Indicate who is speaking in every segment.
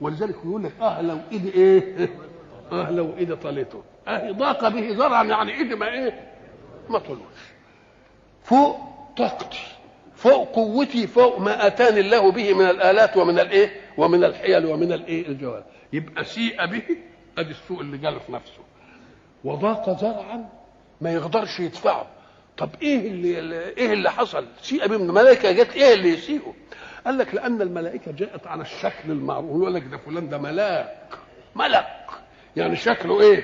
Speaker 1: ولذلك يقول لك اه لو ايدي ايه اه لو ايدي طالته اه ضاق به ذرعا يعني ايدي ما ايه ما طلوش فوق طاقتي فوق قوتي فوق ما اتاني الله به من الالات ومن الايه ومن الحيل ومن الايه الجوال يبقى سيء به ادي السوء اللي جاله في نفسه وضاق ذرعا ما يقدرش يدفعه طب ايه اللي ايه اللي حصل سيء به من الملائكه جت ايه اللي يسيئه قال لك لان الملائكه جاءت على الشكل المعروف يقول لك ده فلان ده ملاك ملك يعني شكله ايه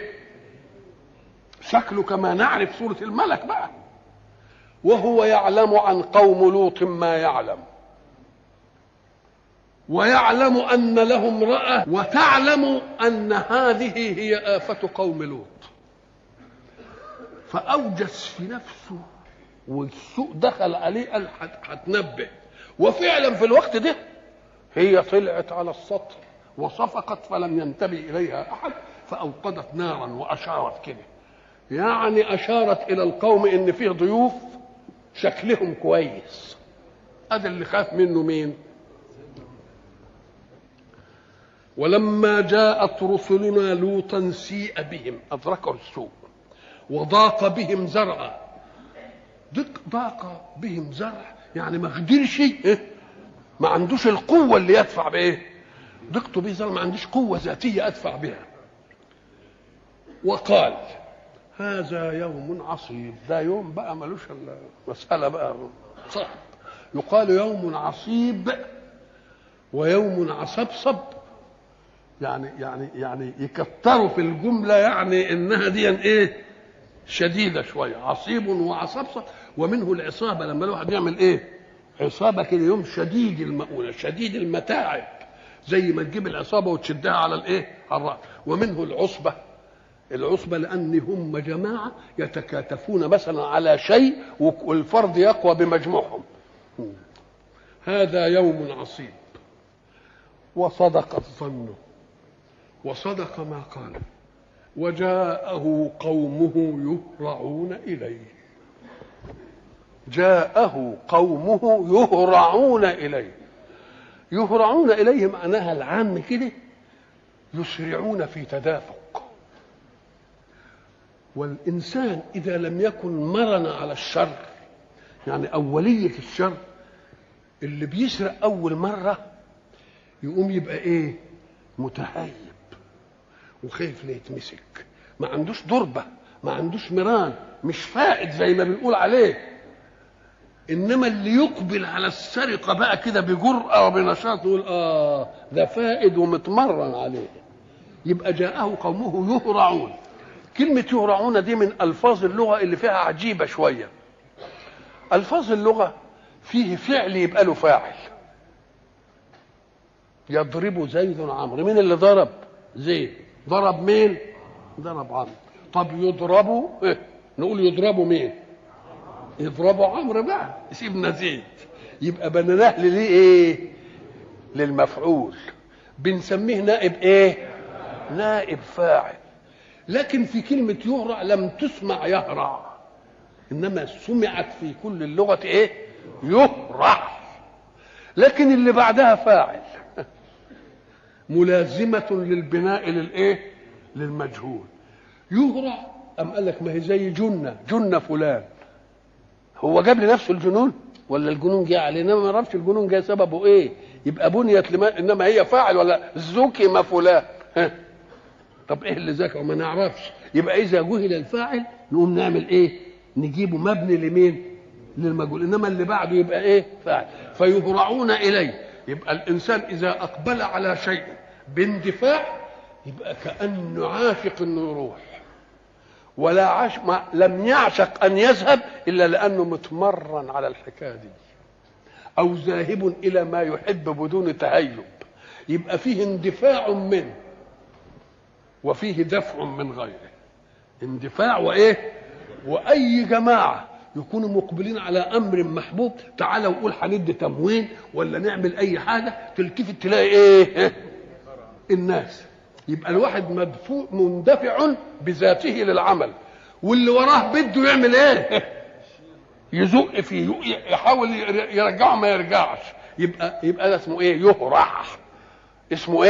Speaker 1: شكله كما نعرف صوره الملك بقى وهو يعلم عن قوم لوط ما يعلم ويعلم ان له امراه وتعلم ان هذه هي افه قوم لوط فاوجس في نفسه والسوء دخل عليه قال هتنبه وفعلا في الوقت ده هي طلعت على السطح وصفقت فلم ينتبه اليها احد فاوقدت نارا واشارت كده يعني اشارت الى القوم ان فيه ضيوف شكلهم كويس هذا اللي خاف منه مين ولما جاءت رسلنا لوطا سيء بهم ادركوا السوء وضاق بهم زرعا ضاق بهم زرع يعني ما قدرش إيه؟ ما عندوش القوه اللي يدفع بايه ضيقته به زرع ما عندوش قوه ذاتيه ادفع بها وقال هذا يوم عصيب ده يوم بقى ملوش مسألة بقى صعب يقال يوم عصيب ويوم عصبصب يعني يعني يعني يكتروا في الجملة يعني انها دي ايه شديدة شوية عصيب وعصبصب ومنه العصابة لما الواحد يعمل ايه عصابة كده يوم شديد المؤونة شديد المتاعب زي ما تجيب العصابة وتشدها على الايه على الرأس ومنه العصبة العصبة لأن هم جماعة يتكاتفون مثلا على شيء والفرد يقوى بمجموعهم هذا يوم عصيب وصدق الظن وصدق ما قال وجاءه قومه يهرعون إليه جاءه قومه يهرعون إليه يهرعون إليه معناها العام كده يسرعون في تدافق والإنسان إذا لم يكن مرن على الشر يعني أولية الشر اللي بيسرق أول مرة يقوم يبقى إيه متهيب وخايف لا يتمسك ما عندوش ضربة ما عندوش مران مش فائد زي ما بنقول عليه انما اللي يقبل على السرقه بقى كده بجرأه وبنشاط يقول اه ده فائد ومتمرن عليه يبقى جاءه قومه يهرعون كلمة يهرعون دي من ألفاظ اللغة اللي فيها عجيبة شوية ألفاظ اللغة فيه فعل يبقى له فاعل يضرب زيد عمرو مين اللي ضرب زيد ضرب مين ضرب عمرو طب يضربوا إيه؟ نقول يضربوا مين يضربوا عمرو بقى سيبنا زيد يبقى بنيناه ليه ايه للمفعول بنسميه نائب ايه نائب فاعل لكن في كلمة يهرع لم تسمع يهرع إنما سمعت في كل اللغة إيه؟ يهرع لكن اللي بعدها فاعل ملازمة للبناء للإيه؟ للمجهول يهرع أم قال لك ما هي زي جنة جنة فلان هو جاب لنفسه الجنون ولا الجنون جه عليه انما ما نعرفش الجنون جه سببه ايه يبقى بنيت لما انما هي فاعل ولا زكم فلان ها طب ايه اللي ذكر ما نعرفش يبقى اذا جهل الفاعل نقوم نعمل ايه نجيبه مبني لمين للمجهول انما اللي بعده يبقى ايه فاعل فيهرعون اليه يبقى الانسان اذا اقبل على شيء باندفاع يبقى كانه عاشق انه يروح ولا عش ما لم يعشق ان يذهب الا لانه متمرن على الحكايه دي او ذاهب الى ما يحب بدون تهيب يبقى فيه اندفاع منه وفيه دفع من غيره اندفاع وايه واي جماعه يكونوا مقبلين على امر محبوب تعالى وقول هندي تموين ولا نعمل اي حاجه تلتفت تلاقي ايه الناس يبقى الواحد مدفوع مندفع بذاته للعمل واللي وراه بده يعمل ايه يزق فيه يحاول يرجعه ما يرجعش يبقى يبقى ده اسمه ايه يهرع اسمه ايه